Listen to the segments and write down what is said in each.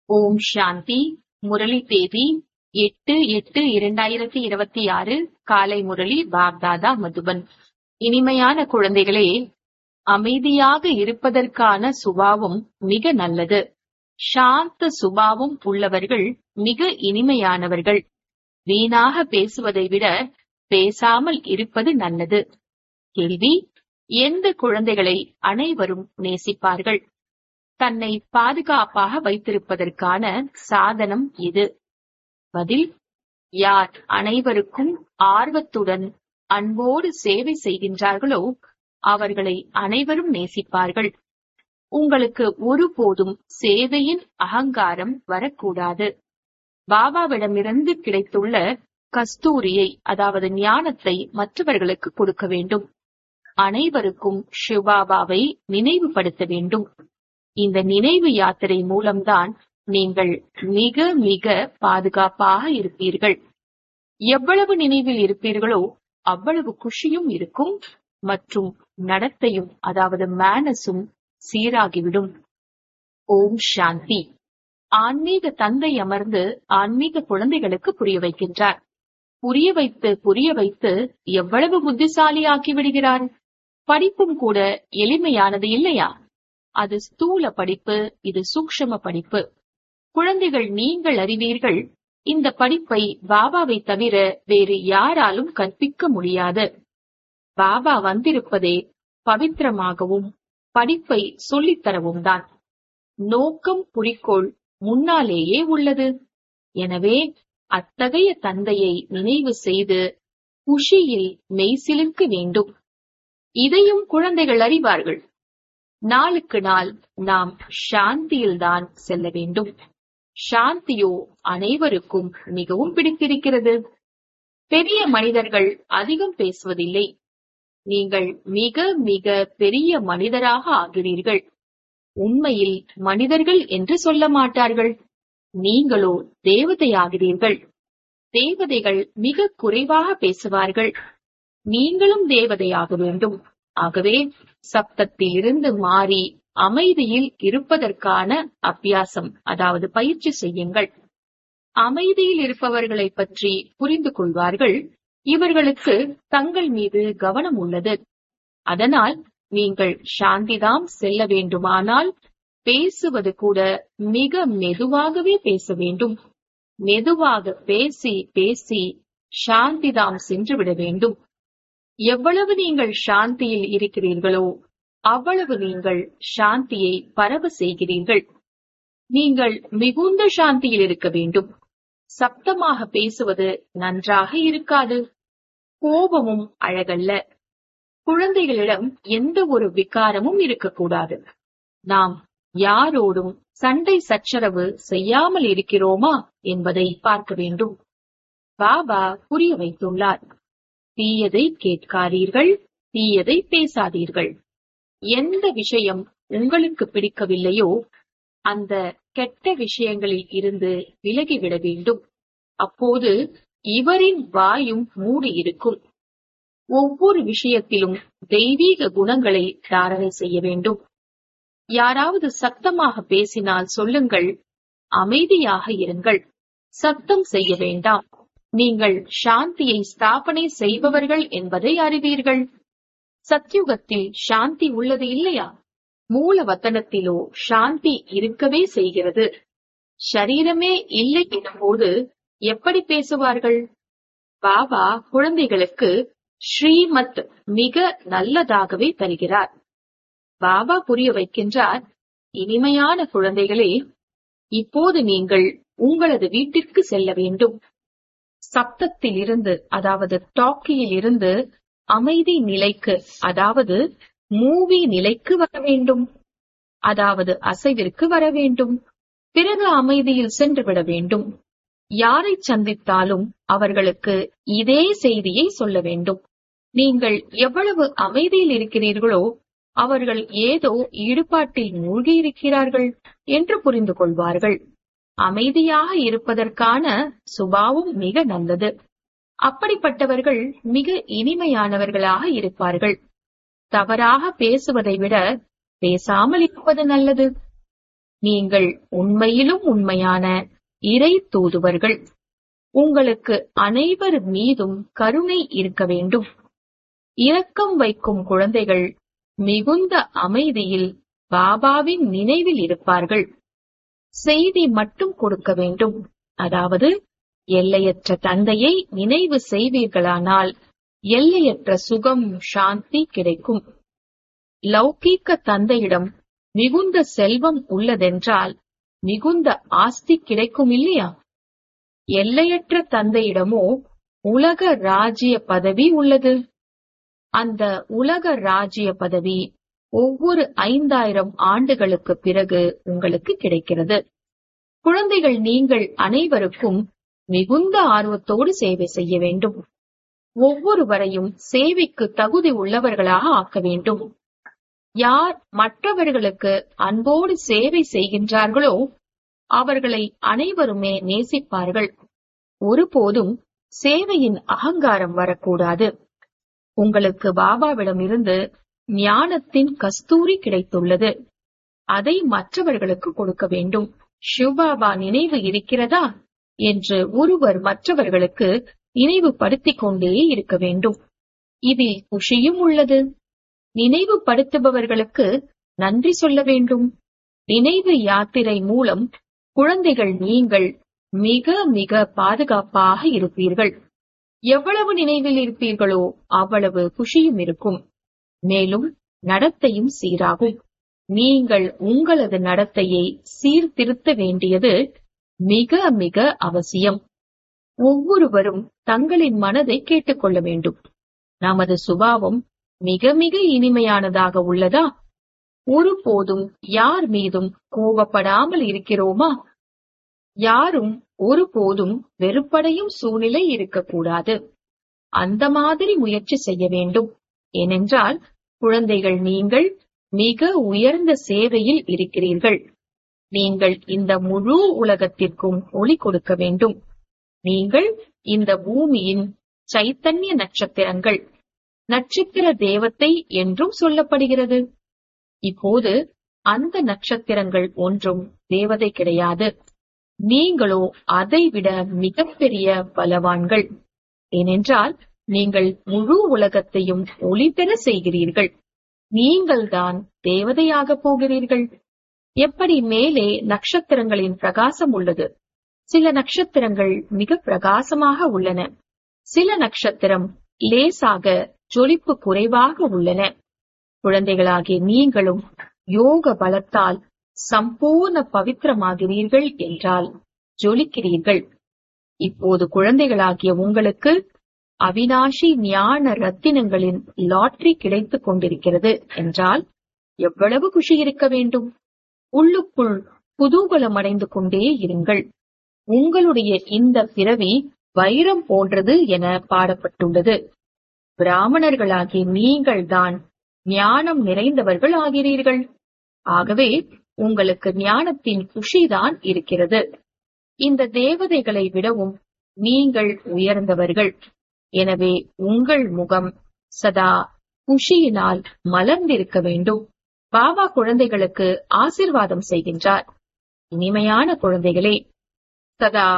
ஓம் சாந்தி முரளி தேதி எட்டு எட்டு இரண்டாயிரத்தி இருபத்தி ஆறு காலை முரளி பாப்தாதா மதுபன் இனிமையான குழந்தைகளே அமைதியாக இருப்பதற்கான சுபாவம் மிக நல்லது சாந்த சுபாவம் உள்ளவர்கள் மிக இனிமையானவர்கள் வீணாக பேசுவதை விட பேசாமல் இருப்பது நல்லது கேள்வி எந்த குழந்தைகளை அனைவரும் நேசிப்பார்கள் தன்னை பாதுகாப்பாக வைத்திருப்பதற்கான சாதனம் இது பதில் யார் அனைவருக்கும் ஆர்வத்துடன் அன்போடு சேவை செய்கின்றார்களோ அவர்களை அனைவரும் நேசிப்பார்கள் உங்களுக்கு ஒருபோதும் சேவையின் அகங்காரம் வரக்கூடாது பாபாவிடமிருந்து கிடைத்துள்ள கஸ்தூரியை அதாவது ஞானத்தை மற்றவர்களுக்கு கொடுக்க வேண்டும் அனைவருக்கும் சிவபாபாவை நினைவுபடுத்த வேண்டும் இந்த நினைவு யாத்திரை மூலம்தான் நீங்கள் மிக மிக பாதுகாப்பாக இருப்பீர்கள் எவ்வளவு நினைவில் இருப்பீர்களோ அவ்வளவு குஷியும் இருக்கும் மற்றும் நடத்தையும் அதாவது மேனஸும் சீராகிவிடும் ஓம் சாந்தி ஆன்மீக தந்தை அமர்ந்து ஆன்மீக குழந்தைகளுக்கு புரிய வைக்கின்றார் புரிய வைத்து புரிய வைத்து எவ்வளவு புத்திசாலி ஆக்கி விடுகிறார் படிப்பும் கூட எளிமையானது இல்லையா அது ஸ்தூல படிப்பு இது சூக்ஷம படிப்பு குழந்தைகள் நீங்கள் அறிவீர்கள் இந்த படிப்பை பாபாவை தவிர வேறு யாராலும் கற்பிக்க முடியாது பாபா வந்திருப்பதே பவித்திரமாகவும் படிப்பை சொல்லித்தரவும் தான் நோக்கம் குறிக்கோள் முன்னாலேயே உள்ளது எனவே அத்தகைய தந்தையை நினைவு செய்து குஷியில் மெய்சிலிருக்க வேண்டும் இதையும் குழந்தைகள் அறிவார்கள் நாளுக்கு நாள் நாம் சாந்தியில்தான் செல்ல வேண்டும் சாந்தியோ அனைவருக்கும் மிகவும் பிடித்திருக்கிறது பெரிய மனிதர்கள் அதிகம் பேசுவதில்லை நீங்கள் மிக மிக பெரிய மனிதராக ஆகிறீர்கள் உண்மையில் மனிதர்கள் என்று சொல்ல மாட்டார்கள் நீங்களோ தேவதையாகிறீர்கள் தேவதைகள் மிக குறைவாக பேசுவார்கள் நீங்களும் தேவதையாக வேண்டும் ஆகவே சப்தத்தில் இருந்து மாறி அமைதியில் இருப்பதற்கான அபியாசம் அதாவது பயிற்சி செய்யுங்கள் அமைதியில் இருப்பவர்களை பற்றி புரிந்து கொள்வார்கள் இவர்களுக்கு தங்கள் மீது கவனம் உள்ளது அதனால் நீங்கள் சாந்திதாம் செல்ல வேண்டுமானால் பேசுவது கூட மிக மெதுவாகவே பேச வேண்டும் மெதுவாக பேசி பேசி சாந்திதாம் சென்று விட வேண்டும் எவ்வளவு நீங்கள் சாந்தியில் இருக்கிறீர்களோ அவ்வளவு நீங்கள் சாந்தியை பரவ செய்கிறீர்கள் நீங்கள் மிகுந்த சாந்தியில் இருக்க வேண்டும் சப்தமாக பேசுவது நன்றாக இருக்காது கோபமும் அழகல்ல குழந்தைகளிடம் எந்த ஒரு விகாரமும் இருக்கக்கூடாது நாம் யாரோடும் சண்டை சச்சரவு செய்யாமல் இருக்கிறோமா என்பதை பார்க்க வேண்டும் பாபா புரிய வைத்துள்ளார் தீயதை கேட்காதீர்கள் தீயதை பேசாதீர்கள் எந்த விஷயம் உங்களுக்கு பிடிக்கவில்லையோ அந்த கெட்ட விஷயங்களில் இருந்து விலகிவிட வேண்டும் அப்போது இவரின் வாயும் மூடி இருக்கும் ஒவ்வொரு விஷயத்திலும் தெய்வீக குணங்களை தாரணை செய்ய வேண்டும் யாராவது சத்தமாக பேசினால் சொல்லுங்கள் அமைதியாக இருங்கள் சத்தம் செய்ய வேண்டாம் நீங்கள் சாந்தியை ஸ்தாபனை செய்பவர்கள் என்பதை அறிவீர்கள் சத்யுகத்தில் சாந்தி உள்ளது இல்லையா மூல வத்தனத்திலோ சாந்தி இருக்கவே செய்கிறது ஷரீரமே இல்லை எனும்போது எப்படி பேசுவார்கள் பாபா குழந்தைகளுக்கு ஸ்ரீமத் மிக நல்லதாகவே தருகிறார் பாபா புரிய வைக்கின்றார் இனிமையான குழந்தைகளே இப்போது நீங்கள் உங்களது வீட்டிற்கு செல்ல வேண்டும் சப்தத்தில் இருந்து அதாவது டாக்கியில் இருந்து அமைதி நிலைக்கு அதாவது மூவி நிலைக்கு வர வேண்டும் அதாவது அசைவிற்கு வர வேண்டும் பிறகு அமைதியில் சென்று விட வேண்டும் யாரை சந்தித்தாலும் அவர்களுக்கு இதே செய்தியை சொல்ல வேண்டும் நீங்கள் எவ்வளவு அமைதியில் இருக்கிறீர்களோ அவர்கள் ஏதோ ஈடுபாட்டில் மூழ்கி இருக்கிறார்கள் என்று புரிந்து கொள்வார்கள் அமைதியாக இருப்பதற்கான சுபாவம் மிக நல்லது அப்படிப்பட்டவர்கள் மிக இனிமையானவர்களாக இருப்பார்கள் தவறாக பேசுவதை விட பேசாமல் இருப்பது நல்லது நீங்கள் உண்மையிலும் உண்மையான இறை தூதுவர்கள் உங்களுக்கு அனைவர் மீதும் கருணை இருக்க வேண்டும் இரக்கம் வைக்கும் குழந்தைகள் மிகுந்த அமைதியில் பாபாவின் நினைவில் இருப்பார்கள் செய்தி மட்டும் கொடுக்க வேண்டும் அதாவது எல்லையற்ற தந்தையை நினைவு செய்வீர்களானால் எல்லையற்ற சுகம் சாந்தி கிடைக்கும் லௌகீக தந்தையிடம் மிகுந்த செல்வம் உள்ளதென்றால் மிகுந்த ஆஸ்தி கிடைக்கும் இல்லையா எல்லையற்ற தந்தையிடமோ உலக ராஜ்ய பதவி உள்ளது அந்த உலக ராஜ்ய பதவி ஒவ்வொரு ஐந்தாயிரம் ஆண்டுகளுக்கு பிறகு உங்களுக்கு கிடைக்கிறது குழந்தைகள் நீங்கள் அனைவருக்கும் மிகுந்த ஆர்வத்தோடு சேவை செய்ய வேண்டும் ஒவ்வொருவரையும் சேவைக்கு தகுதி உள்ளவர்களாக ஆக்க வேண்டும் யார் மற்றவர்களுக்கு அன்போடு சேவை செய்கின்றார்களோ அவர்களை அனைவருமே நேசிப்பார்கள் ஒருபோதும் சேவையின் அகங்காரம் வரக்கூடாது உங்களுக்கு பாபாவிடம் இருந்து ஞானத்தின் கஸ்தூரி கிடைத்துள்ளது அதை மற்றவர்களுக்கு கொடுக்க வேண்டும் சிவபாபா நினைவு இருக்கிறதா என்று ஒருவர் மற்றவர்களுக்கு நினைவுபடுத்திக் கொண்டே இருக்க வேண்டும் இதில் குஷியும் உள்ளது நினைவுபடுத்துபவர்களுக்கு நன்றி சொல்ல வேண்டும் நினைவு யாத்திரை மூலம் குழந்தைகள் நீங்கள் மிக மிக பாதுகாப்பாக இருப்பீர்கள் எவ்வளவு நினைவில் இருப்பீர்களோ அவ்வளவு குஷியும் இருக்கும் மேலும் நடத்தையும் சீராகும் நீங்கள் உங்களது நடத்தையை சீர்திருத்த வேண்டியது மிக மிக அவசியம் ஒவ்வொருவரும் தங்களின் மனதை கேட்டுக்கொள்ள வேண்டும் நமது சுபாவம் மிக மிக இனிமையானதாக உள்ளதா ஒருபோதும் யார் மீதும் கோபப்படாமல் இருக்கிறோமா யாரும் ஒருபோதும் வெறுப்படையும் சூழ்நிலை இருக்கக்கூடாது அந்த மாதிரி முயற்சி செய்ய வேண்டும் ஏனென்றால் குழந்தைகள் நீங்கள் மிக உயர்ந்த சேவையில் இருக்கிறீர்கள் நீங்கள் இந்த முழு உலகத்திற்கும் ஒளி கொடுக்க வேண்டும் நீங்கள் இந்த பூமியின் சைத்தன்ய நட்சத்திரங்கள் நட்சத்திர தேவத்தை என்றும் சொல்லப்படுகிறது இப்போது அந்த நட்சத்திரங்கள் ஒன்றும் தேவதை கிடையாது நீங்களோ அதைவிட மிகப்பெரிய பலவான்கள் ஏனென்றால் நீங்கள் முழு உலகத்தையும் ஒளி பெற செய்கிறீர்கள் நீங்கள்தான் தேவதையாக போகிறீர்கள் எப்படி மேலே நட்சத்திரங்களின் பிரகாசம் உள்ளது சில நட்சத்திரங்கள் மிக பிரகாசமாக உள்ளன சில நட்சத்திரம் லேசாக ஜொலிப்பு குறைவாக உள்ளன குழந்தைகளாகிய நீங்களும் யோக பலத்தால் சம்பூர்ண பவித்திரமாகிறீர்கள் என்றால் ஜொலிக்கிறீர்கள் இப்போது குழந்தைகளாகிய உங்களுக்கு அவினாஷி ஞான ரத்தினங்களின் லாட்டரி கிடைத்துக் கொண்டிருக்கிறது என்றால் எவ்வளவு குஷி இருக்க வேண்டும் உள்ளுக்குள் குதூகலம் அடைந்து கொண்டே இருங்கள் உங்களுடைய இந்த பிறவி வைரம் போன்றது என பாடப்பட்டுள்ளது பிராமணர்களாகிய நீங்கள்தான் ஞானம் நிறைந்தவர்கள் ஆகிறீர்கள் ஆகவே உங்களுக்கு ஞானத்தின் குஷிதான் இருக்கிறது இந்த தேவதைகளை விடவும் நீங்கள் உயர்ந்தவர்கள் எனவே உங்கள் முகம் சதா குஷியினால் மலர்ந்திருக்க வேண்டும் பாபா குழந்தைகளுக்கு ஆசிர்வாதம் செய்கின்றார் இனிமையான குழந்தைகளே சதா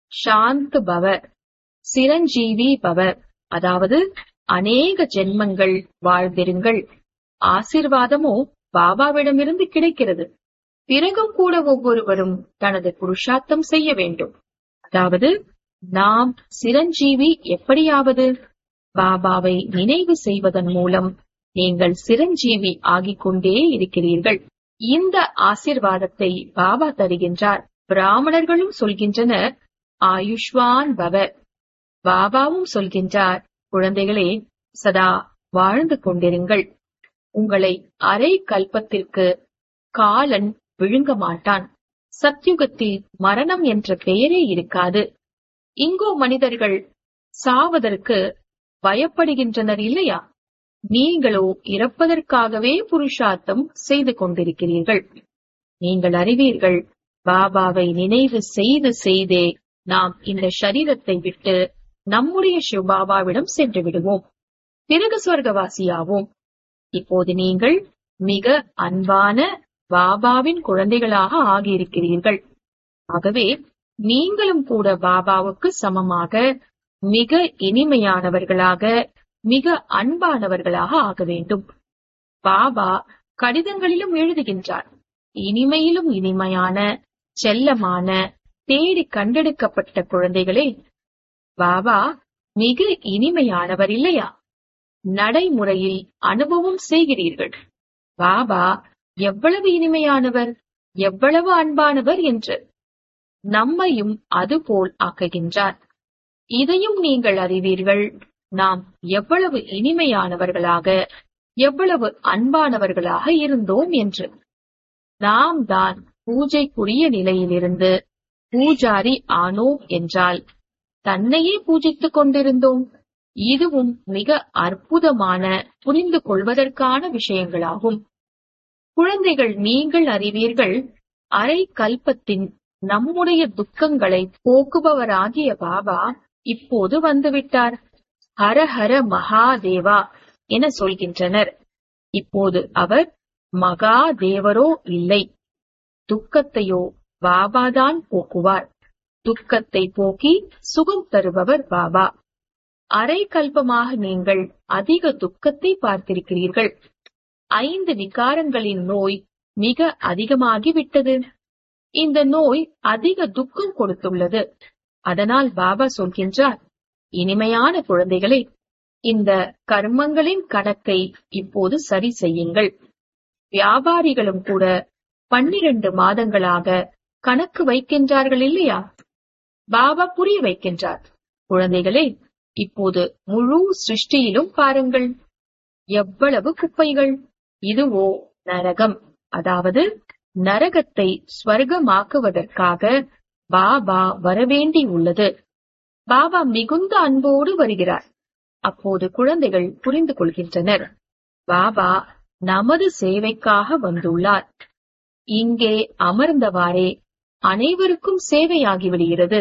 சாந்த் பவர் சிரஞ்சீவி பவர் அதாவது அநேக ஜென்மங்கள் வாழ்ந்திருங்கள் ஆசிர்வாதமோ பாபாவிடமிருந்து கிடைக்கிறது பிறகும் கூட ஒவ்வொருவரும் தனது புருஷார்த்தம் செய்ய வேண்டும் அதாவது நாம் சிரஞ்சீவி எப்படியாவது பாபாவை நினைவு செய்வதன் மூலம் நீங்கள் சிரஞ்சீவி ஆகிக் கொண்டே இருக்கிறீர்கள் இந்த ஆசிர்வாதத்தை பாபா தருகின்றார் பிராமணர்களும் சொல்கின்றனர் ஆயுஷ்வான் பவ பாபாவும் சொல்கின்றார் குழந்தைகளே சதா வாழ்ந்து கொண்டிருங்கள் உங்களை அரை கல்பத்திற்கு காலன் விழுங்க மாட்டான் சத்யுகத்தில் மரணம் என்ற பெயரே இருக்காது இங்கோ மனிதர்கள் சாவதற்கு பயப்படுகின்றனர் இல்லையா நீங்களோ இறப்பதற்காகவே புருஷார்த்தம் செய்து கொண்டிருக்கிறீர்கள் நீங்கள் அறிவீர்கள் பாபாவை நினைவு செய்து செய்தே நாம் இந்த சரீரத்தை விட்டு நம்முடைய சிவபாபாவிடம் சென்று விடுவோம் பிறகு சொர்க்கவாசியாவோம் இப்போது நீங்கள் மிக அன்பான பாபாவின் குழந்தைகளாக ஆகியிருக்கிறீர்கள் ஆகவே நீங்களும் கூட பாபாவுக்கு சமமாக மிக இனிமையானவர்களாக மிக அன்பானவர்களாக ஆக வேண்டும் பாபா கடிதங்களிலும் எழுதுகின்றார் இனிமையிலும் இனிமையான செல்லமான தேடி கண்டெடுக்கப்பட்ட குழந்தைகளே பாபா மிக இனிமையானவர் இல்லையா நடைமுறையில் அனுபவம் செய்கிறீர்கள் பாபா எவ்வளவு இனிமையானவர் எவ்வளவு அன்பானவர் என்று நம்மையும் அதுபோல் ஆக்குகின்றார் இதையும் நீங்கள் அறிவீர்கள் நாம் எவ்வளவு இனிமையானவர்களாக எவ்வளவு அன்பானவர்களாக இருந்தோம் என்று நாம் தான் பூஜைக்குரிய நிலையிலிருந்து பூஜாரி ஆனோம் என்றால் தன்னையே பூஜித்துக் கொண்டிருந்தோம் இதுவும் மிக அற்புதமான புரிந்து கொள்வதற்கான விஷயங்களாகும் குழந்தைகள் நீங்கள் அறிவீர்கள் அரை கல்பத்தின் நம்முடைய துக்கங்களை போக்குபவராகிய பாபா இப்போது வந்துவிட்டார் ஹர ஹர மகாதேவா என சொல்கின்றனர் இப்போது அவர் மகாதேவரோ இல்லை துக்கத்தையோ பாபாதான் போக்குவார் துக்கத்தை போக்கி சுகம் தருபவர் பாபா அரை கல்பமாக நீங்கள் அதிக துக்கத்தை பார்த்திருக்கிறீர்கள் ஐந்து விகாரங்களின் நோய் மிக அதிகமாகிவிட்டது இந்த நோய் அதிக துக்கம் கொடுத்துள்ளது அதனால் பாபா சொல்கின்றார் இனிமையான குழந்தைகளே இந்த கர்மங்களின் கணக்கை இப்போது சரி செய்யுங்கள் வியாபாரிகளும் கூட பன்னிரண்டு மாதங்களாக கணக்கு வைக்கின்றார்கள் இல்லையா பாபா புரிய வைக்கின்றார் குழந்தைகளே இப்போது முழு சிருஷ்டியிலும் பாருங்கள் எவ்வளவு குப்பைகள் இதுவோ நரகம் அதாவது நரகத்தை ஸ்வர்க்கமாக்குவதற்காக பாபா வரவேண்டி உள்ளது பாபா மிகுந்த அன்போடு வருகிறார் அப்போது குழந்தைகள் புரிந்து கொள்கின்றனர் பாபா நமது சேவைக்காக வந்துள்ளார் இங்கே அமர்ந்தவாறே அனைவருக்கும் சேவையாகிவிடுகிறது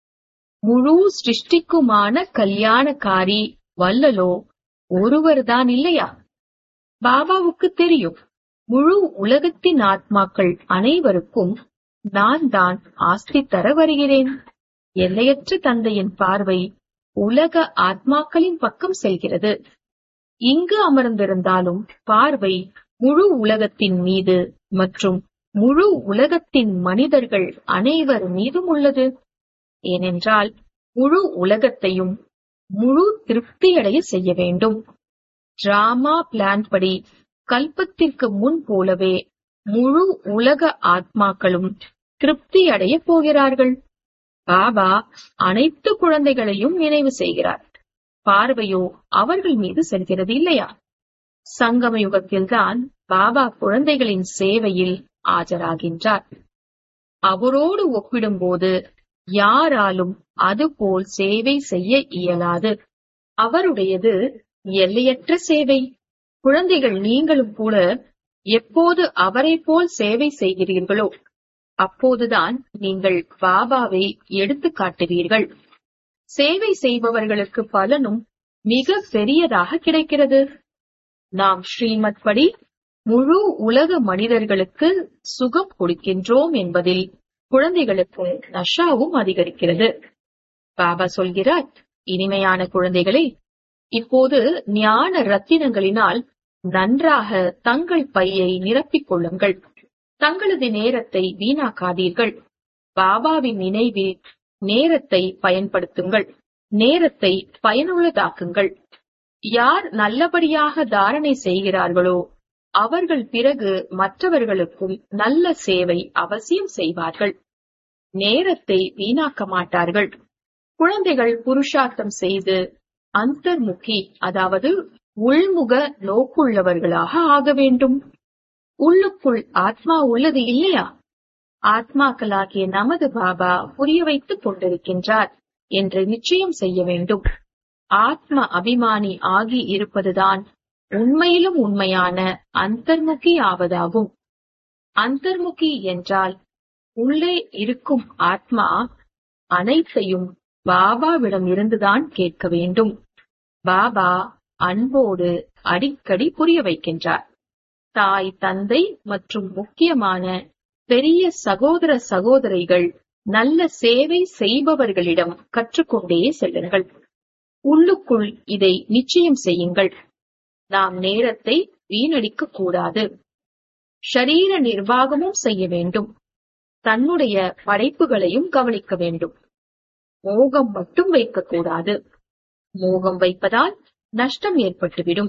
முழு சிருஷ்டிக்குமான கல்யாணக்காரி வல்லலோ ஒருவர்தான் இல்லையா பாபாவுக்கு தெரியும் முழு உலகத்தின் ஆத்மாக்கள் அனைவருக்கும் நான் தான் ஆஸ்தி தர வருகிறேன் எல்லையற்ற தந்தையின் பார்வை உலக ஆத்மாக்களின் பக்கம் செல்கிறது இங்கு அமர்ந்திருந்தாலும் பார்வை முழு உலகத்தின் மீது மற்றும் முழு உலகத்தின் மனிதர்கள் அனைவர் மீதும் உள்ளது ஏனென்றால் முழு உலகத்தையும் முழு திருப்தியடைய செய்ய வேண்டும் டிராமா பிளான் படி கல்பத்திற்கு முன் போலவே முழு உலக ஆத்மாக்களும் திருப்தி அடைய போகிறார்கள் பாபா அனைத்து குழந்தைகளையும் நினைவு செய்கிறார் பார்வையோ அவர்கள் மீது செல்கிறது இல்லையா சங்கம யுகத்தில்தான் பாபா குழந்தைகளின் சேவையில் ஆஜராகின்றார் அவரோடு ஒப்பிடும்போது யாராலும் அதுபோல் சேவை செய்ய இயலாது அவருடையது எல்லையற்ற சேவை குழந்தைகள் நீங்களும் கூட எப்போது அவரை போல் சேவை செய்கிறீர்களோ அப்போதுதான் நீங்கள் பாபாவை எடுத்து காட்டுவீர்கள் சேவை செய்பவர்களுக்கு பலனும் மிக பெரியதாக கிடைக்கிறது நாம் ஸ்ரீமத் படி முழு உலக மனிதர்களுக்கு சுகம் கொடுக்கின்றோம் என்பதில் குழந்தைகளுக்கு நஷாவும் அதிகரிக்கிறது பாபா சொல்கிறார் இனிமையான குழந்தைகளே இப்போது ஞான ரத்தினங்களினால் நன்றாக தங்கள் பையை நிரப்பிக் கொள்ளுங்கள் தங்களது நேரத்தை வீணாக்காதீர்கள் பாபாவின் நினைவில் நேரத்தை பயன்படுத்துங்கள் நேரத்தை பயனுள்ளதாக்குங்கள் யார் நல்லபடியாக தாரணை செய்கிறார்களோ அவர்கள் பிறகு மற்றவர்களுக்கும் நல்ல சேவை அவசியம் செய்வார்கள் நேரத்தை வீணாக்க மாட்டார்கள் குழந்தைகள் புருஷார்த்தம் செய்து அந்தர்முகி அதாவது உள்முக நோக்குள்ளவர்களாக ஆக வேண்டும் உள்ளுக்குள் ஆத்மா உள்ளது இல்லையா ஆத்மாக்களாகிய நமது பாபா புரிய வைத்துக் கொண்டிருக்கின்றார் என்று நிச்சயம் செய்ய வேண்டும் ஆத்ம அபிமானி ஆகி இருப்பதுதான் உண்மையிலும் உண்மையான அந்தர்முகி ஆவதாகும் அந்தர்முகி என்றால் உள்ளே இருக்கும் ஆத்மா அனைத்தையும் பாபாவிடம் இருந்துதான் கேட்க வேண்டும் பாபா அன்போடு அடிக்கடி புரிய வைக்கின்றார் தாய் தந்தை மற்றும் முக்கியமான பெரிய சகோதர சகோதரிகள் நல்ல சேவை செய்பவர்களிடம் கற்றுக்கொண்டே செல்லுங்கள் உள்ளுக்குள் இதை நிச்சயம் செய்யுங்கள் நாம் நேரத்தை வீணடிக்க கூடாது ஷரீர நிர்வாகமும் செய்ய வேண்டும் தன்னுடைய படைப்புகளையும் கவனிக்க வேண்டும் மோகம் மட்டும் வைக்கக்கூடாது மோகம் வைப்பதால் நஷ்டம் ஏற்பட்டுவிடும்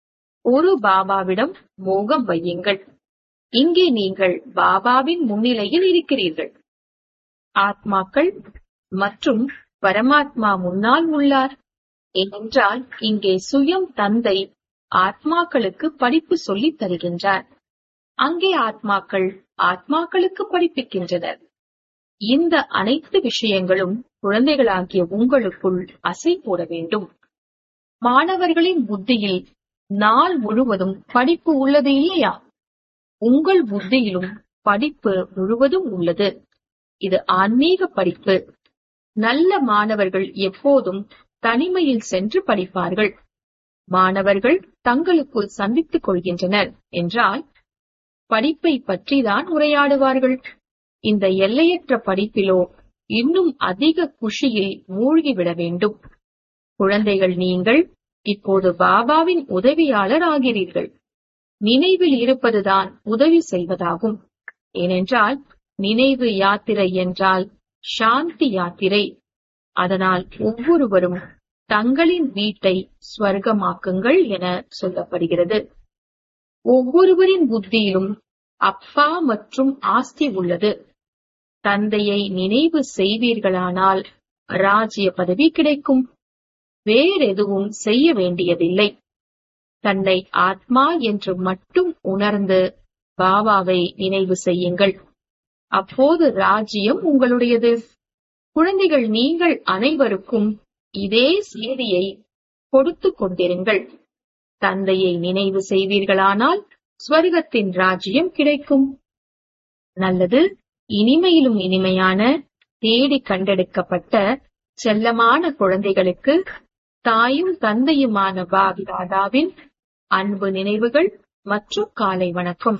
ஒரு பாபாவிடம் மோகம் வையுங்கள் இங்கே நீங்கள் பாபாவின் முன்னிலையில் இருக்கிறீர்கள் ஆத்மாக்கள் மற்றும் பரமாத்மா முன்னால் உள்ளார் ஏனென்றால் இங்கே சுயம் தந்தை ஆத்மாக்களுக்கு படிப்பு சொல்லித் தருகின்றார் அங்கே ஆத்மாக்கள் ஆத்மாக்களுக்கு படிப்பிக்கின்றனர் இந்த அனைத்து விஷயங்களும் குழந்தைகளாகிய உங்களுக்குள் அசை போட வேண்டும் மாணவர்களின் புத்தியில் நாள் முழுவதும் படிப்பு உள்ளது இல்லையா உங்கள் புத்தியிலும் படிப்பு முழுவதும் உள்ளது இது ஆன்மீக படிப்பு நல்ல மாணவர்கள் எப்போதும் தனிமையில் சென்று படிப்பார்கள் மாணவர்கள் தங்களுக்குள் சந்தித்துக் கொள்கின்றனர் என்றால் படிப்பை பற்றிதான் உரையாடுவார்கள் இந்த எல்லையற்ற படிப்பிலோ இன்னும் அதிக குஷியில் மூழ்கிவிட வேண்டும் குழந்தைகள் நீங்கள் இப்போது பாபாவின் உதவியாளர் ஆகிறீர்கள் நினைவில் இருப்பதுதான் உதவி செய்வதாகும் ஏனென்றால் நினைவு யாத்திரை என்றால் சாந்தி யாத்திரை அதனால் ஒவ்வொருவரும் தங்களின் வீட்டை ஸ்வர்க்கமாக்குங்கள் என சொல்லப்படுகிறது ஒவ்வொருவரின் புத்தியிலும் அப்பா மற்றும் ஆஸ்தி உள்ளது தந்தையை நினைவு செய்வீர்களானால் ராஜ்ய பதவி கிடைக்கும் வேறெதுவும் செய்ய வேண்டியதில்லை தன்னை ஆத்மா என்று மட்டும் உணர்ந்து பாபாவை நினைவு செய்யுங்கள் அப்போது ராஜ்யம் உங்களுடையது குழந்தைகள் நீங்கள் அனைவருக்கும் இதே செய்தியை கொடுத்து கொண்டிருங்கள் தந்தையை நினைவு செய்வீர்களானால் ஸ்வர்கத்தின் ராஜ்யம் கிடைக்கும் நல்லது இனிமையிலும் இனிமையான தேடி கண்டெடுக்கப்பட்ட செல்லமான குழந்தைகளுக்கு தாயும் தந்தையுமான பாபி தாதாவின் அன்பு நினைவுகள் மற்றும் காலை வணக்கம்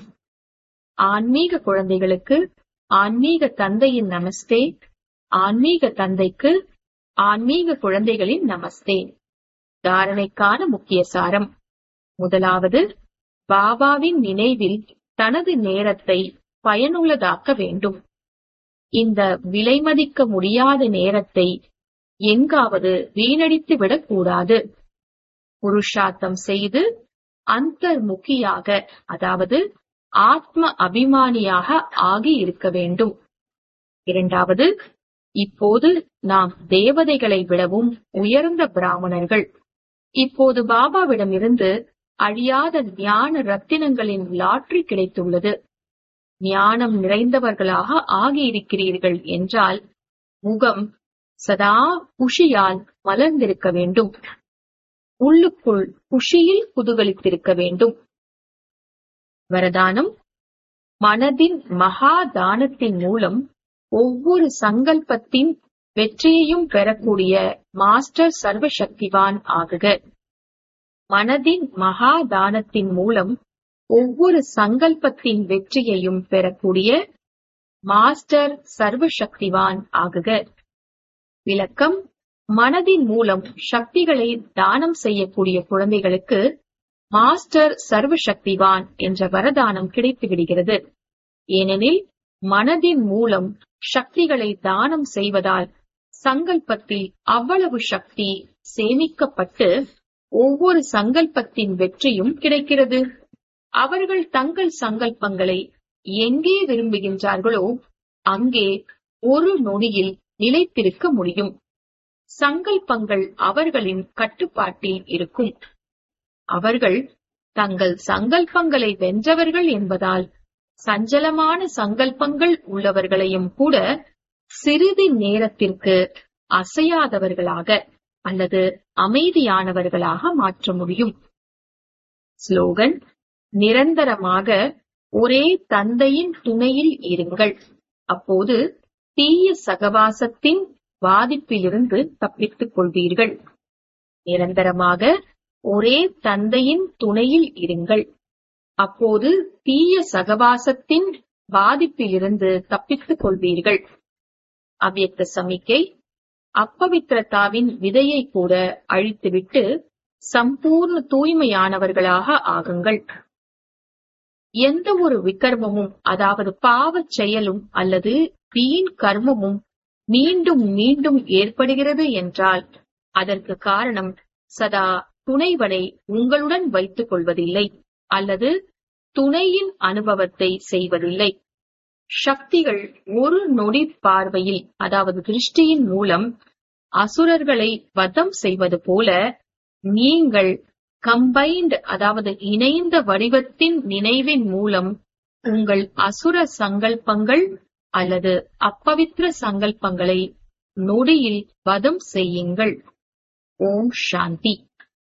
ஆன்மீக குழந்தைகளுக்கு ஆன்மீக தந்தையின் நமஸ்தே ஆன்மீக தந்தைக்கு ஆன்மீக குழந்தைகளின் நமஸ்தே தாரணைக்கான முக்கிய சாரம் முதலாவது பாபாவின் நினைவில் தனது நேரத்தை பயனுள்ளதாக்க வேண்டும் இந்த விலைமதிக்க முடியாத நேரத்தை எங்காவது வீணடித்து விடக்கூடாது புருஷார்த்தம் செய்து அந்தர்முகியாக அதாவது ஆத்ம அபிமானியாக ஆகி இருக்க வேண்டும் இரண்டாவது இப்போது நாம் தேவதைகளை விடவும் உயர்ந்த பிராமணர்கள் இப்போது பாபாவிடமிருந்து அழியாத ஞான ரத்தினங்களின் லாட்ரி கிடைத்துள்ளது ஞானம் நிறைந்தவர்களாக ஆகியிருக்கிறீர்கள் என்றால் முகம் சதா குஷியால் மலர்ந்திருக்க வேண்டும் உள்ளுக்குள் குஷியில் குதூகலித்திருக்க வேண்டும் வரதானம் மனதின் மகா தானத்தின் மூலம் ஒவ்வொரு சங்கல்பத்தின் வெற்றியையும் பெறக்கூடிய மாஸ்டர் சர்வசக்திவான் ஆகுக மனதின் மகா தானத்தின் மூலம் ஒவ்வொரு சங்கல்பத்தின் வெற்றியையும் பெறக்கூடிய மாஸ்டர் சர்வசக்திவான் ஆகுக விளக்கம் மனதின் மூலம் சக்திகளை தானம் செய்யக்கூடிய குழந்தைகளுக்கு மாஸ்டர் சர்வசக்திவான் என்ற வரதானம் கிடைத்து விடுகிறது ஏனெனில் மனதின் மூலம் சக்திகளை தானம் செய்வதால் சங்கல்பத்தில் அவ்வளவு சக்தி சேமிக்கப்பட்டு ஒவ்வொரு சங்கல்பத்தின் வெற்றியும் கிடைக்கிறது அவர்கள் தங்கள் சங்கல்பங்களை எங்கே விரும்புகின்றார்களோ அங்கே ஒரு நொடியில் நிலைத்திருக்க முடியும் சங்கல்பங்கள் அவர்களின் கட்டுப்பாட்டில் இருக்கும் அவர்கள் தங்கள் சங்கல்பங்களை வென்றவர்கள் என்பதால் சஞ்சலமான சங்கல்பங்கள் உள்ளவர்களையும் கூட சிறிது நேரத்திற்கு அசையாதவர்களாக அல்லது அமைதியானவர்களாக மாற்ற முடியும் ஸ்லோகன் நிரந்தரமாக ஒரே தந்தையின் துணையில் இருங்கள் அப்போது தீய சகவாசத்தின் பாதிப்பிலிருந்து தப்பித்துக் கொள்வீர்கள் நிரந்தரமாக ஒரே தந்தையின் துணையில் இருங்கள் அப்போது தீய சகவாசத்தின் பாதிப்பிலிருந்து தப்பித்துக் கொள்வீர்கள் அவ்யக்த சமிக்கை அப்பவித்திரதாவின் விதையை கூட அழித்துவிட்டு சம்பூர்ண தூய்மையானவர்களாக ஆகுங்கள் எந்த ஒரு விக்கர்மமும் அதாவது பாவச் செயலும் அல்லது வீண் கர்மமும் மீண்டும் மீண்டும் ஏற்படுகிறது என்றால் அதற்கு காரணம் சதா துணைவனை உங்களுடன் வைத்துக் கொள்வதில்லை அல்லது துணையின் அனுபவத்தை செய்வதில்லை சக்திகள் ஒரு நொடி பார்வையில் அதாவது திருஷ்டியின் மூலம் அசுரர்களை வதம் செய்வது போல நீங்கள் கம்பைன்ட் அதாவது இணைந்த வடிவத்தின் நினைவின் மூலம் உங்கள் அசுர சங்கல்பங்கள் அல்லது அப்பவித்திர சங்கல்பங்களை நொடியில் வதம் செய்யுங்கள் ஓம் சாந்தி